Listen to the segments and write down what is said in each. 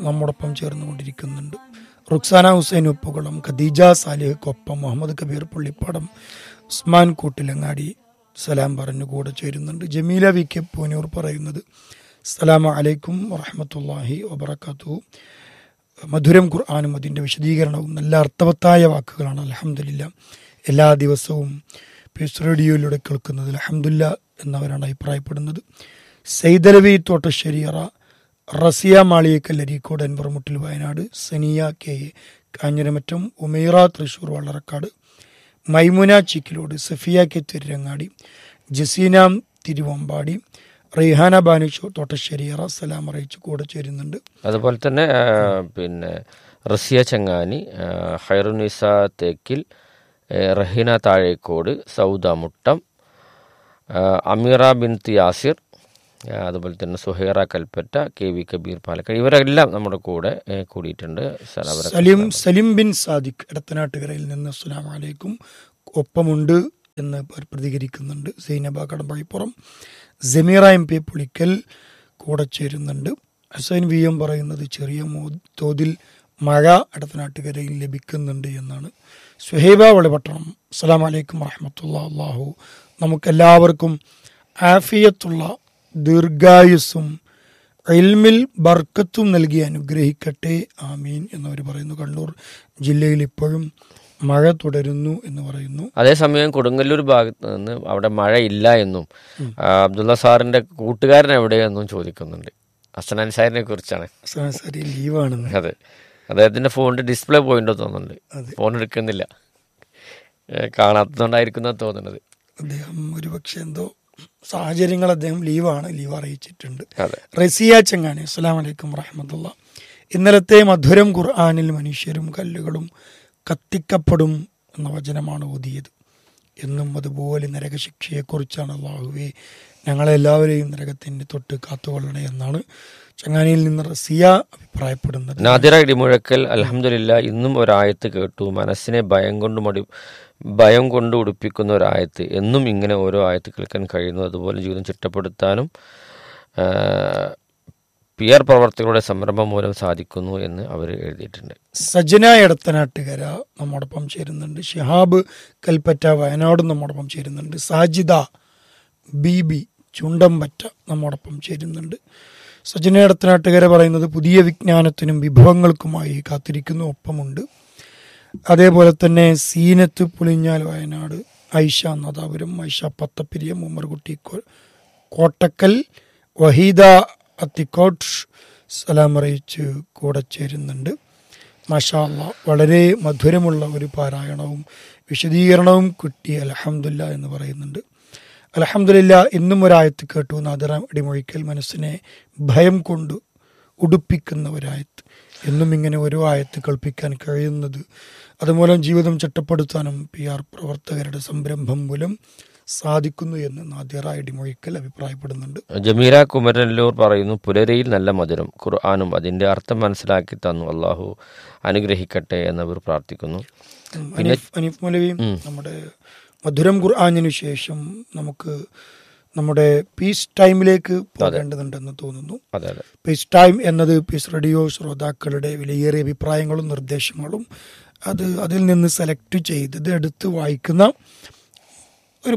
നമ്മോടൊപ്പം ചേർന്നുകൊണ്ടിരിക്കുന്നുണ്ട് റുക്സാന ഹുസൈൻ ഉപ്പുകുളം ഖദീജ സാലിഹ്ക്കൊപ്പം മുഹമ്മദ് കബീർ പുള്ളിപ്പാടം ഉസ്മാൻ കൂട്ടിലങ്ങാടി സലാം പറഞ്ഞു കൂടെ ചേരുന്നുണ്ട് ജമീല വി കെ പൂനൂർ പറയുന്നത് അസ്സലാമു അലൈക്കും വറഹമത്തല്ലാഹി വബർക്കാത്തു മധുരം ഖുർആാനും അതിൻ്റെ വിശദീകരണവും നല്ല അർത്ഥവത്തായ വാക്കുകളാണ് അലഹമില്ല എല്ലാ ദിവസവും പീസ് റേഡിയോയിലൂടെ കേൾക്കുന്നത് അലഹമില്ല എന്നവരാണ് അഭിപ്രായപ്പെടുന്നത് Saidalavi Thottasseriyara Rasiya Maliyekkal Areekode Anwar Muttil Wayanad Saniya K A Kanjiramattom Umaira Thrissur Vallarakkad Maimuna Chikkilode Safiya K Tirurangadi Jaseena Thiruvambady Rihana Banushu Thottasseriyara സലാം അറിയിച്ച് കൂടെ ചേരുന്നുണ്ട് അതുപോലെ തന്നെ ആ, പിന്നെ റസിയ ചങ്ങാനി ആ, ഹൈറുനിസ തേക്കിൽ ഏ, റഹീന താഴേക്കോട് സൗദ മുട്ടം ആ, അമീറ ബിൻ യാസിർ ആ, അതുപോലെ തന്നെ സുഹൈറ കൽപ്പറ്റ കെ വി കബീർ പാലക്കാട് ഇവരെല്ലാം നമ്മുടെ കൂടെ ഏ, കൂടിയിട്ടുണ്ട് സർ, അവരൊക്കെ സലിം സലിം ബിൻ സാദിഖ് എടത്തനാട്ടുകരയിൽ നിന്ന് അസ്സലാം വലൈക്കും ഒപ്പമുണ്ട് എന്ന് പ- പ്രതികരിക്കുന്നുണ്ട് സൈനബ കടമ്പഴിപ്പുറം ജമീറ എം പി പുളിക്കൽ കൂടെ ചേരുന്നുണ്ട് ഹുസൈൻ വി എം പറയുന്നത് ചെറിയ മോ- തോതിൽ മഴ എടത്തനാട്ടുകരയിൽ ലഭിക്കുന്നുണ്ട് എന്നാണ് സുഹൈബ വളിപട്ടണം അസ്സലാം വലൈക്കും വറഹമത്തുള്ള അള്ളാഹു നമുക്കെല്ലാവർക്കും ആഫിയത്തുള്ള ദീർഘായുസ്സും ഇൽമിൽ ബർക്കത്തും നൽകി അനുഗ്രഹിക്കട്ടെ ആമീൻ എന്നവർ പറയുന്നു കണ്ണൂർ ജില്ലയിൽ ഇപ്പോഴും മഴ തുടരുന്നു എന്ന് പറയുന്നു അതേസമയം കൊടുങ്ങല്ലൂർ ഭാഗത്ത് നിന്ന് അവിടെ മഴ ഇല്ല എന്നും ആ, അബ്ദുള്ള സാറിന്റെ കൂട്ടുകാരൻ എവിടെയെന്നും ചോദിക്കുന്നുണ്ട് ഹസനാൻ സാറിനെ കുറിച്ചാണ് അവസാനം സരി ലീവാണെന്ന് അതെ അദ്ദേഹത്തിന്റെ ഫോണിന്റെ ഡിസ്പ്ലേ പോയിട്ടോ തോന്നുന്നുണ്ട് ഫോൺ എടുക്കുന്നില്ല ഏ, കാണാത്തതുകൊണ്ടായിരിക്കും എന്നാ തോന്നുന്നത് അദ്ദേഹം ഒരുപക്ഷെ എന്തോ സാഹചര്യങ്ങൾ അദ്ദേഹം ലീവാണ് ലീവ് അറിയിച്ചിട്ടുണ്ട് അതെ റസിയ ചങ്ങാനി അസ്സലാം വലൈക്കും വറഹമത്തുള്ള ഇന്നലത്തെ മധുരം ഖുർആാനിൽ മനുഷ്യരും കല്ലുകളും കത്തിക്കപ്പെടും എന്ന വചനമാണ് ഓതിയത് എന്നും അതുപോലെ നരകശിക്ഷയെക്കുറിച്ചാണ് അള്ളാഹുവെ ഞങ്ങളെല്ലാവരെയും നരകത്തിൻ്റെ തൊട്ട് കാത്തുകൊള്ളണേ എന്നാണ് ചങ്ങാനിയിൽ നിന്ന് റസിയ അഭിപ്രായപ്പെടുന്നത് നാദിറ ഇടിമുഴക്കൽ അലഹമില്ല ഇന്നും ഒരായത്ത് കേട്ടു മനസ്സിനെ ഭയം കൊണ്ട് മടി ഭയം കൊണ്ട് ഉടുപ്പിക്കുന്ന ഒരായത്ത് എന്നും ഇങ്ങനെ ഓരോ ആയത്ത് കേൾക്കാൻ കഴിയുന്നു അതുപോലെ ജീവിതം ചിട്ടപ്പെടുത്താനും ആ, പി ആർ പ്രവർത്തകരുടെ സംരംഭം മൂലം സാധിക്കുന്നു എന്ന് അവർ എഴുതിയിട്ടുണ്ട് സജന എടത്തനാട്ടുകര നമ്മോടൊപ്പം ചേരുന്നുണ്ട് ഷിഹാബ് കൽപ്പറ്റ വയനാട് നമ്മോടൊപ്പം ചേരുന്നുണ്ട് സാജിദ ബി ബി ചുണ്ടമ്പറ്റ നമ്മോടൊപ്പം ചേരുന്നുണ്ട് സജന എടത്തനാട്ടുകര പറയുന്നത് പുതിയ വിജ്ഞാനത്തിനും വിഭവങ്ങൾക്കുമായി കാത്തിരിക്കുന്നു ഒപ്പമുണ്ട് അതേപോലെ തന്നെ സീനത്ത് പുളിഞ്ഞാൽ വയനാട് ഐഷ നദാപുരം ഐഷ പത്തപ്പിരിയം ഉമ്മർകുട്ടി കോ- കോട്ടക്കൽ വഹീദ അത്തിക്കോട്ട് സലാം അറിയിച്ച് കൂടെ ചേരുന്നുണ്ട് മാഷാ അല്ലാ വളരെ മധുരമുള്ള ഒരു പാരായണവും വിശദീകരണവും കിട്ടി അലഹമില്ല എന്ന് പറയുന്നുണ്ട് അലഹമില്ല ഇന്നും ഒരായത്ത് കേട്ടു നാദറ ഇടിമൊഴിക്കൽ മനസ്സിനെ ഭയം കൊണ്ട് ഉടുപ്പിക്കുന്ന ഒരായത്ത് എന്നും ഇങ്ങനെ ഓരോ ആയത്ത് കൽപ്പിക്കാൻ കഴിയുന്നത് അതുമൂലം ജീവിതം ചിട്ടപ്പെടുത്താനും പി ആർ പ്രവർത്തകരുടെ സംരംഭം മൂലം സാധിക്കുന്നു എന്ന് നാദിറ ഇടിമൊഴിക്കൽ അഭിപ്രായപ്പെടുന്നുണ്ട് ജമീല കുമരനല്ലൂർ പറയുന്നു പുലരയിൽ നല്ല മധുരം ഖുർആാനും അതിന്റെ അർത്ഥം മനസ്സിലാക്കി തന്നു അള്ളാഹു അനുഗ്രഹിക്കട്ടെ എന്നവർ പ്രാർത്ഥിക്കുന്നു ഉം, അനീഫ് അനീഫ് മൗലവിയും നമ്മുടെ മധുരം ഖുർആാനിനു ശേഷം നമുക്ക് നമ്മുടെ പീസ് ടൈമിലേക്ക് പോകേണ്ടതുണ്ടെന്ന് തോന്നുന്നു അതെ അതെ പീസ് ടൈം എന്നത് പീസ് റേഡിയോ ശ്രോതാക്കളുടെ വിലയേറിയ അഭിപ്രായങ്ങളും നിർദ്ദേശങ്ങളും അത് അതിൽ നിന്ന് സെലക്ട് ചെയ്ത് ഇത് എടുത്ത് വായിക്കുന്ന ഒരു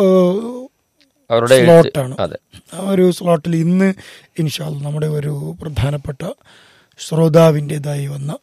അവരുടെ എഴുത്ത് സ്ലോട്ടാണ് അതെ ആ ഒരു സ്ലോട്ടിൽ ഇന്ന് ഇൻഷാല് നമ്മുടെ ഒരു പ്രധാനപ്പെട്ട ശ്രോതാവിൻ്റെതായി വന്ന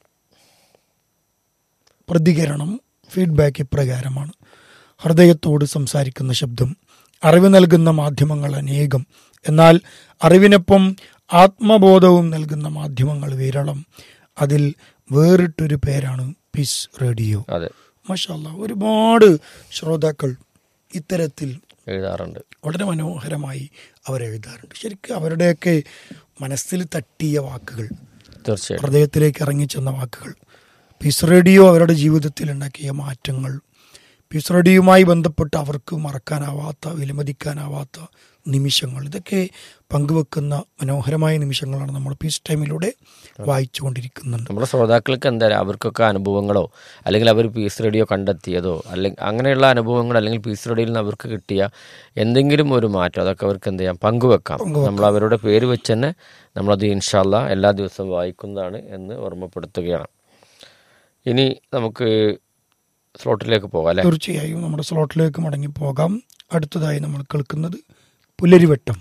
പ്രതികരണം ഫീഡ്ബാക്ക് ഇപ്രകാരമാണ് ഹൃദയത്തോട് സംസാരിക്കുന്ന ശബ്ദം അറിവ് നൽകുന്ന മാധ്യമങ്ങൾ അനേകം എന്നാൽ അറിവിനൊപ്പം ആത്മബോധവും നൽകുന്ന മാധ്യമങ്ങൾ വിരളം അതിൽ വേറിട്ടൊരു പേരാണ് പീസ് റേഡിയോ അതെ മഷാല്ല ഒരുപാട് ശ്രോതാക്കൾ ഇത്തരത്തിൽ എഴുതാറുണ്ട് വളരെ മനോഹരമായി അവരെഴുതാറുണ്ട് ശരിക്കും അവരുടെയൊക്കെ മനസ്സിൽ തട്ടിയ വാക്കുകൾ തീർച്ചയായും ഹൃദയത്തിലേക്ക് ഇറങ്ങിച്ചെന്ന വാക്കുകൾ പീസ് റേഡിയോ അവരുടെ ജീവിതത്തിൽ ഉണ്ടാക്കിയ മാറ്റങ്ങൾ പീസ് റേഡിയോയുമായി ബന്ധപ്പെട്ട് അവർക്ക് മറക്കാനാവാത്ത വിലമതിക്കാനാവാത്ത നിമിഷങ്ങൾ ഇതൊക്കെ പങ്കുവെക്കുന്ന മനോഹരമായ നിമിഷങ്ങളാണ് നമ്മൾ പീസ് ടൈമിലൂടെ വായിച്ചുകൊണ്ടിരിക്കുന്നുണ്ട് നമ്മുടെ ശ്രോതാക്കൾക്ക് എന്താ അവർക്കൊക്കെ അനുഭവങ്ങളോ അല്ലെങ്കിൽ അവർ പീസ് റേഡിയോ കണ്ടെത്തിയതോ അല്ലെങ്കിൽ അങ്ങനെയുള്ള അനുഭവങ്ങൾ അല്ലെങ്കിൽ പീസ് റേഡിയോയിൽ നിന്ന് അവർക്ക് കിട്ടിയ എന്തെങ്കിലും ഒരു മാറ്റം അതൊക്കെ അവർക്ക് എന്ത് ചെയ്യാം പങ്കുവെക്കാം നമ്മൾ അവരുടെ പേര് വെച്ച് തന്നെ നമ്മളത് ഇൻഷാല്ല എല്ലാ ദിവസവും വായിക്കുന്നതാണ് എന്ന് ഓർമ്മപ്പെടുത്തുകയാണ് ഇനി നമുക്ക് സ്ലോട്ടിലേക്ക് പോകാം അല്ലേ തീർച്ചയായും നമ്മുടെ സ്ലോട്ടിലേക്ക് മടങ്ങി പോകാം അടുത്തതായി നമ്മൾ കേൾക്കുന്നത് പുലരിവട്ടം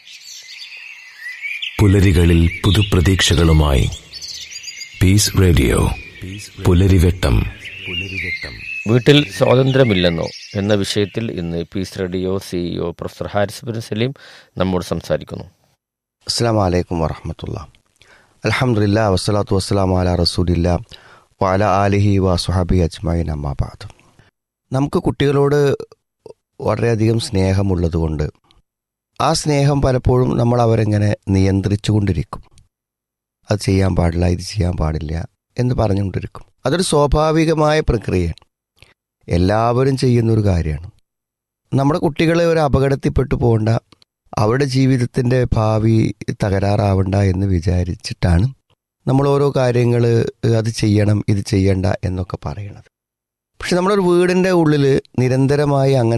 പുലരികളിൽ പുതുപ്രതീക്ഷകളുമായി പീസ് റേഡിയോ പുലരിവെട്ടം പുലരിവെട്ടം വീട്ടിൽ സ്വാതന്ത്ര്യമില്ലെന്നോ എന്ന വിഷയത്തിൽ ഇന്ന് Peace Radio CEO professor Haris Bin Saleem നമ്മോട് സംസാരിക്കുന്നു അസ്സാം വലൈക്കും വറഹമത്തുള്ള അലഹമുല്ല വസ്സലാത്തു വസ്സലാം അല റസൂലില്ല വാല ആലിഹി വസുഹാബി അജ്മൈൻ അമ്മാബാദ് നമുക്ക് കുട്ടികളോട് വളരെയധികം സ്നേഹമുള്ളതുകൊണ്ട് ആ സ്നേഹം പലപ്പോഴും നമ്മൾ അവരെങ്ങനെ നിയന്ത്രിച്ചു കൊണ്ടിരിക്കും അത് ചെയ്യാൻ പാടില്ല ഇത് ചെയ്യാൻ പാടില്ല എന്ന് പറഞ്ഞുകൊണ്ടിരിക്കും അതൊരു സ്വാഭാവികമായ പ്രക്രിയയാണ് എല്ലാവരും ചെയ്യുന്ന ഒരു കാര്യമാണ് നമ്മുടെ കുട്ടികളെ ഒരു അപകടത്തിൽപ്പെട്ടു പോകേണ്ട അവരുടെ ജീവിതത്തിൻ്റെ ഭാവി തകരാറാവണ്ട എന്ന് വിചാരിച്ചിട്ടാണ് നമ്മൾ ഓരോ കാര്യങ്ങൾ അത് ചെയ്യണം ഇത് ചെയ്യണ്ട എന്നൊക്കെ പറയണത് പക്ഷെ നമ്മളൊരു വീടിൻ്റെ ഉള്ളിൽ നിരന്തരമായി അങ്ങനെ